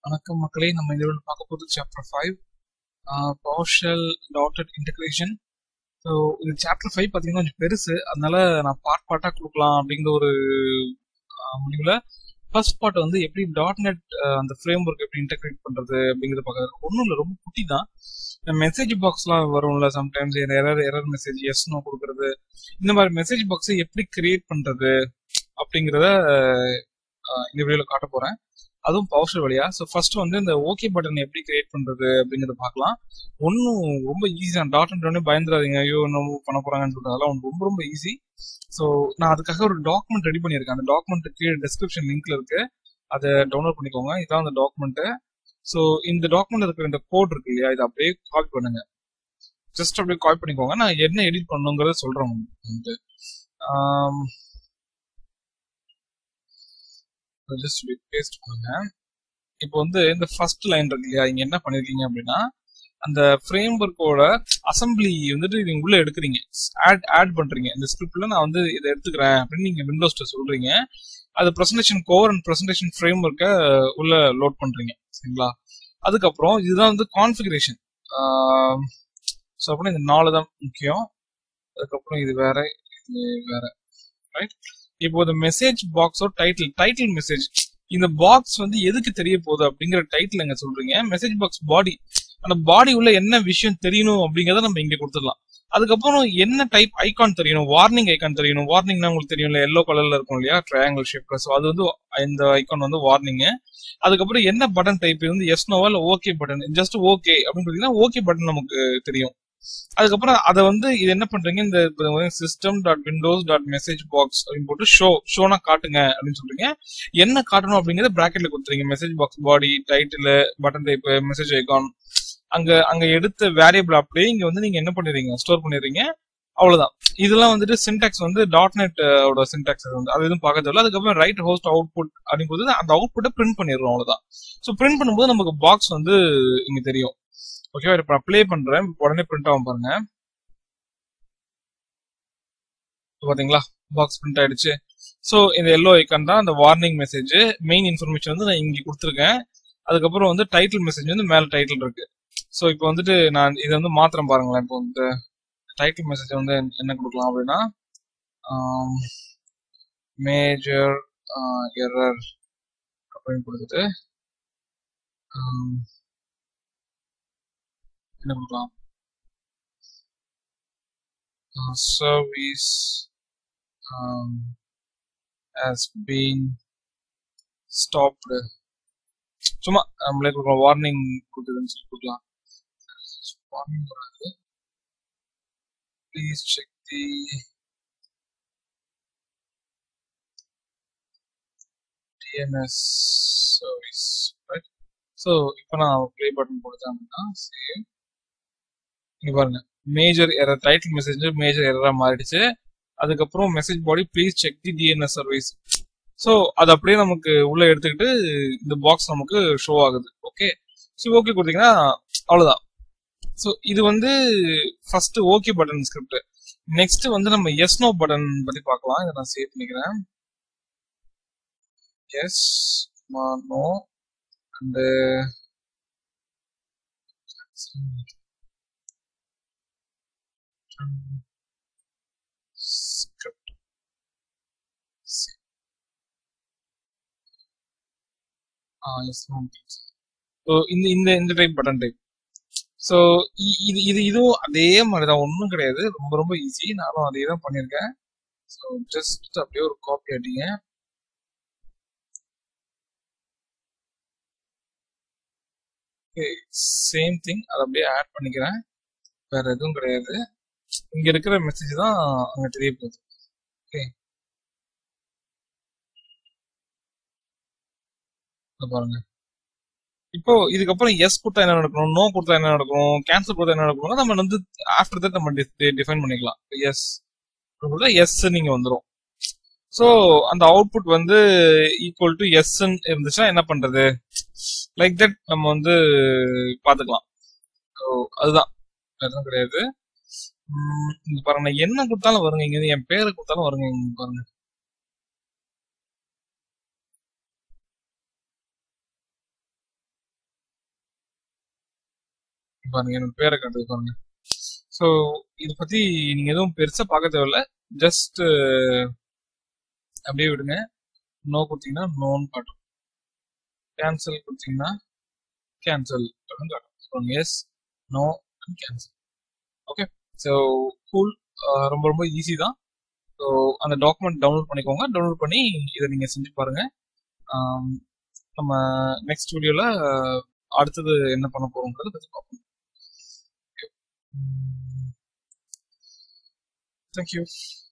வணக்கம் மக்களே நம்ம இந்த வீடியோ பார்க்க போகிறது chapter five PowerShell dotted integration so இது சாப்டர் ஃபைவ் பார்த்தீங்கன்னா கொஞ்சம் பெருசு அதனால நான் பார்ட் பார்ட்டாக கொடுக்கலாம் அப்படிங்கிற ஒரு முடிவில் ஃபர்ஸ்ட் பார்ட் வந்து எப்படி டாட் நெட் அந்த ஃப்ரேம் ஒர்க் எப்படி இன்டகிரேட் பண்ணுறது அப்படிங்கிறத பார்க்கறது ஒன்றும் இல்லை ரொம்ப குட்டி தான் மெசேஜ் பாக்ஸ்லாம் வரும்ல sometimes error error message yes no கொடுக்கறது இந்த மாதிரி மெசேஜ் பாக்ஸை எப்படி கிரியேட் பண்ணுறது அப்படிங்கிறத இந்த வீடியோவில் காட்ட போகிறேன் அதுவும் பவர்ஷல் வழியா ஸோ ஃபர்ஸ்ட் வந்து இந்த ஓகே பட்டன் எப்படி கிரியேட் பண்றது அப்படிங்கறத பார்க்கலாம் ஒன்றும் ரொம்ப ஈஸி தான் டாட் அண்ட் பயந்துடாதீங்க ஐயோ நம்ம பண்ண போறாங்கன்னு சொல்றது அதெல்லாம் ரொம்ப ரொம்ப ஈஸி ஸோ நான் அதுக்காக ஒரு டாக்குமெண்ட் ரெடி பண்ணியிருக்கேன் அந்த டாக்குமெண்ட் கீழே டிஸ்கிரிப்ஷன் லிங்க்ல இருக்கு அதை டவுன்லோட் பண்ணிக்கோங்க இதான் அந்த டாக்குமெண்ட் ஸோ இந்த டாக்குமெண்ட் இருக்கிற இந்த கோட் இருக்கு இல்லையா இதை அப்படியே காப்பி பண்ணுங்க ஜஸ்ட் அப்படியே காப்பி பண்ணிக்கோங்க நான் என்ன எடிட் பண்ணுங்கிறத சொல்றேன் வந்து ஜஸ்ட் பேஸ்ட் பண்ணுங்க இப்போ வந்து இந்த ஃபர்ஸ்ட் லைன் இருக்கு இல்லையா இங்க என்ன பண்ணிருக்கீங்க அப்படின்னா அந்த ஃப்ரேம் ஒர்க்கோட அசம்பிளி வந்துட்டு நீங்க உள்ள எடுக்கிறீங்க ஆட் ஆட் பண்றீங்க இந்த ஸ்கிரிப்ட்ல நான் வந்து இதை எடுத்துக்கிறேன் அப்படின்னு நீங்க விண்டோஸ்ல சொல்றீங்க அது ப்ரெசன்டேஷன் கோர் அண்ட் ப்ரெசன்டேஷன் ஃப்ரேம் ஒர்க்கை உள்ள லோட் பண்றீங்க சரிங்களா அதுக்கப்புறம் இதுதான் வந்து கான்ஃபிகரேஷன் ஸோ அப்புறம் இந்த நாலு தான் முக்கியம் அதுக்கப்புறம் இது வேற இது வேற ரைட் இப்போ இந்த மெசேஜ் பாக்ஸோ டைட்டில் டைட்டில் மெசேஜ் இந்த பாக்ஸ் வந்து எதுக்கு தெரிய போகுது அப்படிங்கிற டைட்டில் எங்க சொல்றீங்க மெசேஜ் பாக்ஸ் பாடி அந்த பாடி உள்ள என்ன விஷயம் தெரியணும் அப்படிங்கறத நம்ம இங்க கொடுத்துடலாம் அதுக்கப்புறம் என்ன டைப் ஐகான் தெரியணும் வார்னிங் ஐகான் தெரியணும் வார்னிங்னா உங்களுக்கு தெரியும்ல எல்லோ கலர்ல இருக்கும் இல்லையா ட்ரையாங்கிள் ஷேப்ல ஸோ அது வந்து இந்த ஐகான் வந்து வார்னிங் அதுக்கப்புறம் என்ன பட்டன் டைப் வந்து எஸ் நோவா இல்ல ஓகே பட்டன் ஜஸ்ட் ஓகே அப்படின்னு பார்த்தீங்கன்னா ஓகே பட்டன் நமக்கு தெரியும் அதுக்கப்புறம் அதை வந்து இது என்ன பண்றீங்க இந்த system dot Windows dot message box அப்படின்னு போட்டு ஷோ ஷோனா காட்டுங்க அப்படின்னு சொல்றீங்க என்ன காட்டணும் அப்படிங்கறத பிராக்கெட்ல கொடுத்துறீங்க message box body title button type message icon அங்க அங்க எடுத்த வேரியபிள் அப்படியே இங்க வந்து நீங்க என்ன பண்ணிடுறீங்க ஸ்டோர் பண்ணிடுறீங்க அவ்வளவுதான் இதெல்லாம் வந்துட்டு சின்டாக்ஸ் வந்து டாட் நெட் ஓட சின்டாக்ஸ் வந்து அது எதுவும் பார்க்க தேவையில்ல அதுக்கப்புறம் ரைட் ஹோஸ்ட் அவுட்புட் அப்படிங்கிறது அந்த அவுட்புட்டை பிரிண்ட் பண்ணிடுறோம் அவ்வளவுதான் ஸோ பிரிண்ட் பண்ணும்போது நமக்கு பாக்ஸ் வந்து இங்க தெரியும் ஓகேவா இப்போ நான் ப்ளே பண்றேன் உடனே பிரிண்ட் ஆகும் பாருங்க பாத்தீங்களா பாக்ஸ் பிரிண்ட் ஆயிடுச்சு ஸோ இந்த எல்லோ ஐக்கான் தான் அந்த வார்னிங் மெசேஜ் மெயின் இன்ஃபர்மேஷன் வந்து நான் இங்க கொடுத்துருக்கேன் அதுக்கப்புறம் வந்து டைட்டில் மெசேஜ் வந்து மேல டைட்டில் இருக்கு ஸோ இப்போ வந்துட்டு நான் இதை வந்து மாத்திரம் பாருங்களேன் இப்போ வந்து டைட்டில் மெசேஜ் வந்து என்ன கொடுக்கலாம் அப்படின்னா மேஜர் எரர் அப்படின்னு கொடுத்துட்டு என்ன கொடுக்கலாம் சர்வீஸ் ஹஸ் பீன் ஸ்டாப்டு சும்மா நம்மளே கொடுக்கலாம் வார்னிங் கொடுக்குதுன்னு சொல்லி கொடுக்கலாம் வார்னிங் வராது please check the DNS service right so இப்போ நான் ப்ளே பட்டன் கொடுத்தேன் அப்படின்னா சேவ் இங்க பாருங்க major error title message major எரரா மாறிடுச்சு அதுக்கப்புறம் message body please check the DNS service so அது அப்படியே நமக்கு உள்ள எடுத்துக்கிட்டு இந்த பாக்ஸ் நமக்கு ஷோ ஆகுது ஓகே ஸோ ஓகே கொடுத்தீங்கன்னா அவ்வளோதான் ஸோ இது வந்து first okay button script next வந்து நம்ம எஸ் நோ பட்டன் பத்தி பார்க்கலாம் இதை நான் சேவ் பண்ணிக்கிறேன் yes no and script so இந்த இந்த இந்த டைப் பட்டன் டைப் ஸோ இது இது இதுவும் அதே மாதிரி தான் ஒன்றும் கிடையாது ரொம்ப ரொம்ப ஈஸி நானும் அதே தான் பண்ணியிருக்கேன் ஸோ ஜஸ்ட் அப்படியே ஒரு காப்பி அடிங்க ஓகே சேம் திங் அதை அப்படியே ஆட் பண்ணிக்கிறேன் வேற எதுவும் கிடையாது இங்க இருக்கிற மெசேஜ் தான் அங்க தெரிய போகுது ஓகே பாருங்க இப்போ இதுக்கப்புறம் எஸ் கொடுத்தா என்ன நடக்கணும் நோ கொடுத்தா என்ன நடக்கணும் கேன்சல் கொடுத்தா என்ன நடக்கணும் நம்ம வந்து ஆஃப்டர் தட் நம்ம டிஃபைன் பண்ணிக்கலாம் எஸ் கொடுத்தா எஸ் நீங்க வந்துடும் ஸோ அந்த அவுட்புட் வந்து ஈக்குவல் டு எஸ் இருந்துச்சுன்னா என்ன பண்றது லைக் தட் நம்ம வந்து பாத்துக்கலாம் ஸோ அதுதான் எதுவும் கிடையாது இங்க பாருங்க நான் என்ன கொடுத்தாலும் வருங்க இங்க என் பேரை கொடுத்தாலும் வருங்க இங்க பாருங்க பாருங்க என்னோட பேரை காட்டுது பாருங்க ஸோ இதை பத்தி நீங்க எதுவும் பெருசா பார்க்க தேவையில்ல ஜஸ்ட் அப்படியே விடுங்க நோ கொடுத்தீங்கன்னா நோன்னு காட்டும் கேன்சல் கொடுத்தீங்கன்னா கேன்சல் அப்படின்னு காட்டும் yes no and cancel okay so cool ரொம்ப ரொம்ப ஈஸி தான் ஸோ அந்த டாக்குமெண்ட் டவுன்லோட் பண்ணிக்கோங்க டவுன்லோட் பண்ணி இதை நீங்க செஞ்சு பாருங்க ஆம், நம்ம நெக்ஸ்ட் வீடியோல அடுத்தது என்ன பண்ண போறோங்கிறத பத்தி பார்ப்போம் தேங்க்யூ